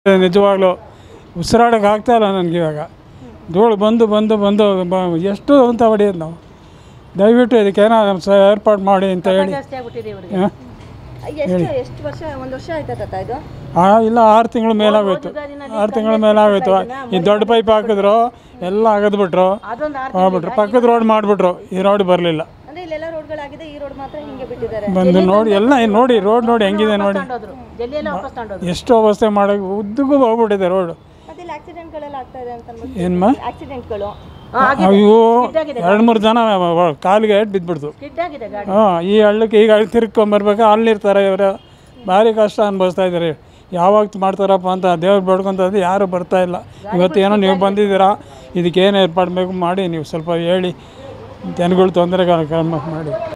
ನಿಜವಾಗ್ಲೂ ಉಸಿರಾಡೋಕೆ ಆಗ್ತಾ ಇಲ್ಲ ನನಗೆ ಇವಾಗ ಧೂಳು ಬಂದು ಬಂದು ಬಂದು ಬ- ಎಷ್ಟು ಅಂತ ಹೊಡೆಯೋದು ನಾವು ದಯವಿಟ್ಟು ಇದಕ್ಕೇನೋ ಸ ಏರ್ಪಾಡು ಮಾಡಿ ಅಂತ ಹೇಳಿ ಜಾಸ್ತಿ ಆಗ್ಬಿಟ್ಟಿದೆ ಇವ್ರಿಗೆ ಹಾಂ ಎಷ್ಟು ಎಷ್ಟು ವರ್ಷ ಒಂದು ವರ್ಷ ಆಯ್ತಾ ತಾತ ಇದು ಆ ಇಲ್ಲ ಆರು ತಿಂಗಳ ಮೇಲಾಗೋಯ್ತು ಆರು ತಿಂಗಳ ಮೇಲಾಗೋಯ್ತು ಈ ದೊಡ್ಡ ಪೈಪ್ ಹಾಕಿದ್ರು ಎಲ್ಲ ಅಗದ್ಬಿಟ್ರು ಅದೊಂದು ಆರು ಹೋಗ್ಬಿಟ್ರು ಪಕ್ಕದ ರೋಡ್ ಮಾಡಿಬಿಟ್ರು ಈ ರೋಡ್ ಬರಲಿಲ್ಲ ಅಂದ್ರೆ ಇಲ್ಲೆಲ್ಲ ರೋಡ್ಗಳಾಗಿದೆ ಈ ರೋಡ್ ಮಾತ್ರ ಹಿಂಗೆ ಬಿಟ್ಟಿದ್ದಾರೆ ಬಂದು ನೋಡಿ ಎಲ್ಲ ನೋಡಿ ರೋಡ್ ನೋಡಿ ಹೆಂಗಿದೆ ನೋಡಿ ತಗೊಂಡೋದ್ರು ಜಲ್ದಿಯೆಲ್ಲ ವಾಪಸ್ ತಗೊಂಡೋದ್ರು ಎಷ್ಟು ಅವಸ್ಥೆ ಮಾಡೋಕೆ ಉದ್ದಕ್ಕೂ ಹೋಗ್ಬಿಟ್ಟಿದೆ ರೋಡ್ ಮತ್ತೆ ಇಲ್ಲಿ ಆಕ್ಸಿಡೆಂಟ್ಗಳೆಲ್ಲ ಆಗ್ತಾ ಇದೆ ಅಂತ ಅನ್ಬಿಟ್ಟು ಏನ್ಮ ಆಕ್ಸಿಡೆಂಟ್ಗಳು ಅಯ್ಯೋ ಎರಡು ಮೂರು ಜನ ವ- ಕಾಲಿಗೆ ಏಟ್ ಬಿದ್ದುಬಿಡ್ತು ಸ್ಕಿಡ್ ಆಗಿದೆ ಗಾಡಿ ಹಾಂ ಈ ಹಳ್ಳಕ್ಕೆ ಈಗ ಹಳ್ಳಿ ತಿರ್ಕೊಂಬರ್ಬೇಕು ಅಲ್ಲಿರ್ತಾರೆ ಇವರು ಭಾರಿ ಕಷ್ಟ ಅನುಭವಿಸ್ತಾ ಇದ್ದಾರೆ ಯಾವಾಗ ಮಾಡ್ತಾರಪ್ಪ ಅಂತ ದೇವ್ರು ಬೇಡ್ಕೊಂತಂದು ಯಾರು ಬರ್ತಾ ಇಲ್ಲ ಇವತ್ತೇನೋ ನೀವು ಬಂದಿದ್ದೀರಾ ಇದಕ್ಕೇನು ಏರ್ಪಾಡು ಬೇಕು ಮಾಡಿ ನೀವು ಸ್ವಲ್ಪ ಹೇಳಿ ಜನಗಳು ತೊಂದರೆ ಕ್ರಮ ಮಾಡಿ